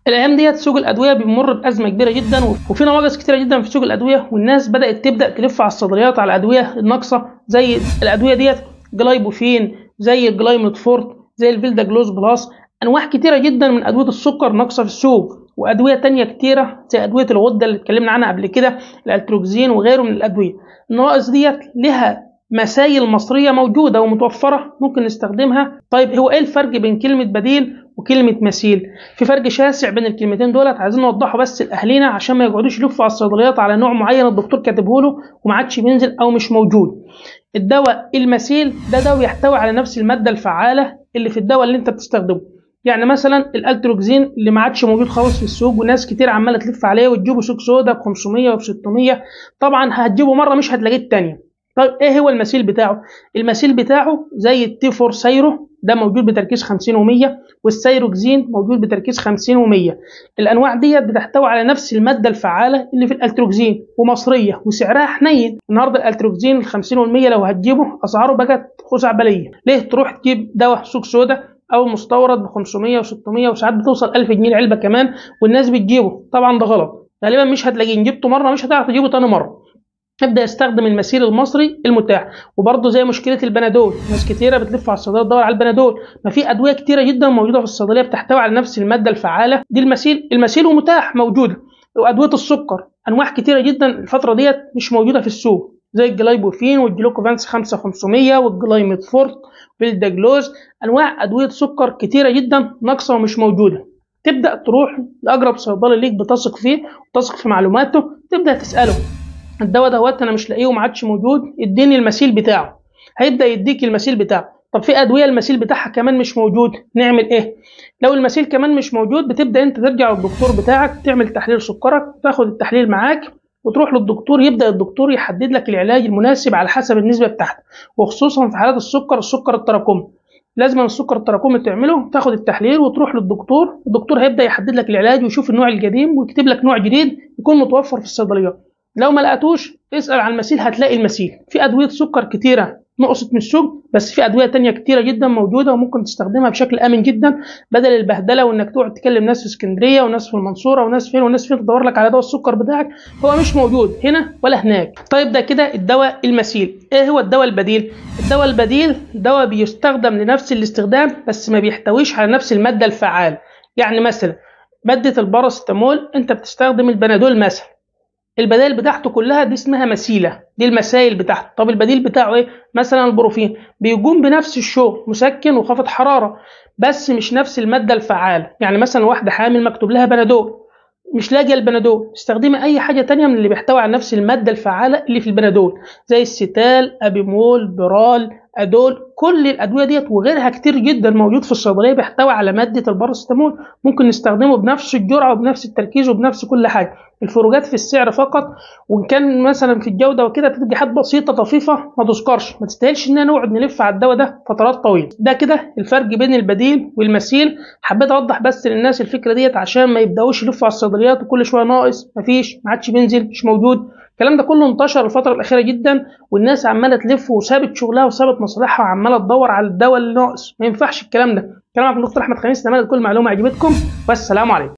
الايام ديت سوق الادويه بيمر بازمه كبيره جدا وفي نواقص كتيره جدا في سوق الادويه والناس بدات تبدا تلف على الصيدليات على الادويه الناقصه زي الادويه ديت جلايبوفين زي الجلايموتفورت زي الفيلدا جلوز بلاس انواع كتيره جدا من ادويه السكر ناقصه في السوق وادويه تانية كتيره زي ادويه الغده اللي اتكلمنا عنها قبل كده الالتروكسين وغيره من الادويه النواقص ديت لها مسائل مصريه موجوده ومتوفره ممكن نستخدمها طيب هو ايه الفرق بين كلمه بديل وكلمه مثيل في فرق شاسع بين الكلمتين دولت عايزين نوضحه بس لاهالينا عشان ما يقعدوش يلفوا على الصيدليات على نوع معين الدكتور كاتبه له وما عادش بينزل او مش موجود الدواء المثيل ده دواء يحتوي على نفس الماده الفعاله اللي في الدواء اللي انت بتستخدمه يعني مثلا الالتروكسين اللي ما عادش موجود خالص في السوق وناس كتير عماله تلف عليه وتجيبه سوق سودا ب 500 وب 600 طبعا هتجيبه مره مش هتلاقيه الثانيه طيب ايه هو المثيل بتاعه المثيل بتاعه زي التي 4 سايرو ده موجود بتركيز 50 و100 والسيروكسين موجود بتركيز 50 و100 الانواع ديت بتحتوي على نفس الماده الفعاله اللي في الالتروكسين ومصريه وسعرها حنين النهارده الالتروكسين ال 50 وال100 لو هتجيبه اسعاره بقت خزعبليه ليه تروح تجيب دواء سوق سودا او مستورد ب 500 و600 وساعات بتوصل 1000 جنيه العلبه كمان والناس بتجيبه طبعا ده غلط غالبا مش هتلاقيه جبته مره مش هتعرف تجيبه تاني مره ابدا يستخدم المسير المصري المتاح وبرضه زي مشكله البنادول ناس كتيره بتلف على الصيدليه تدور على البنادول ما في ادويه كتيره جدا موجوده في الصيدليه بتحتوي على نفس الماده الفعاله دي المسيل المسيل ومتاح موجوده وادويه السكر انواع كتيره جدا الفتره ديت مش موجوده في السوق زي الجلايبوفين والجلوكوفانس 5500 والجلايميتفورت والداجلوز انواع ادويه سكر كتيره جدا ناقصه ومش موجوده تبدا تروح لاقرب صيدلي ليك بتثق فيه وتثق في معلوماته تبدا تساله الدواء دوت انا مش لاقيه وما عادش موجود اديني المثيل بتاعه هيبدا يديك المثيل بتاعه طب في ادويه المثيل بتاعها كمان مش موجود نعمل ايه لو المثيل كمان مش موجود بتبدا انت ترجع للدكتور بتاعك تعمل تحليل سكرك تاخد التحليل معاك وتروح للدكتور يبدا الدكتور يحدد لك العلاج المناسب على حسب النسبه بتاعتك وخصوصا في حالات السكر السكر التراكمي لازم السكر التراكمي تعمله تاخد التحليل وتروح للدكتور الدكتور هيبدا يحدد لك العلاج ويشوف النوع القديم ويكتب لك نوع جديد يكون متوفر في الصيدليات لو ما لقيتوش اسال عن المثيل هتلاقي المثيل في ادويه سكر كتيره نقصت من السوق بس في ادويه تانية كتيره جدا موجوده وممكن تستخدمها بشكل امن جدا بدل البهدله وانك تقعد تكلم ناس في اسكندريه وناس في المنصوره وناس فين وناس فين تدور لك على دواء السكر بتاعك هو مش موجود هنا ولا هناك طيب ده كده الدواء المثيل ايه هو الدواء البديل الدواء البديل دواء بيستخدم لنفس الاستخدام بس ما بيحتويش على نفس الماده الفعاله يعني مثلا ماده الباراسيتامول انت بتستخدم البنادول مثلا البدائل بتاعته كلها دي اسمها مسيلة دي المسائل بتاعته طب البديل بتاعه ايه مثلا البروفين بيقوم بنفس الشغل مسكن وخافض حرارة بس مش نفس المادة الفعالة يعني مثلا واحدة حامل مكتوب لها بنادول مش لاقيه البنادول استخدمي اي حاجه تانية من اللي بيحتوي على نفس الماده الفعاله اللي في البنادول زي الستال ابيمول برال ادول كل الادويه ديت وغيرها كتير جدا موجود في الصيدليه بيحتوي على ماده الباراسيتامول ممكن نستخدمه بنفس الجرعه وبنفس التركيز وبنفس كل حاجه الفروقات في السعر فقط وان كان مثلا في الجوده وكده بتدي حاجات بسيطه طفيفه ما تذكرش ما تستاهلش اننا نقعد نلف على الدواء ده فترات طويله ده كده الفرق بين البديل والمثيل حبيت اوضح بس للناس الفكره ديت عشان ما يبداوش يلفوا على الصيدليات وكل شويه ناقص مفيش ما عادش بينزل مش موجود الكلام ده كله انتشر الفترة الأخيرة جدا والناس عمالة تلف وسابت شغلها وسابت مصالحها وعمالة تدور على الدواء اللي ناقص ما ينفعش الكلام ده كلام عن الدكتور أحمد خميس نتمنى تكون المعلومة عجبتكم والسلام عليكم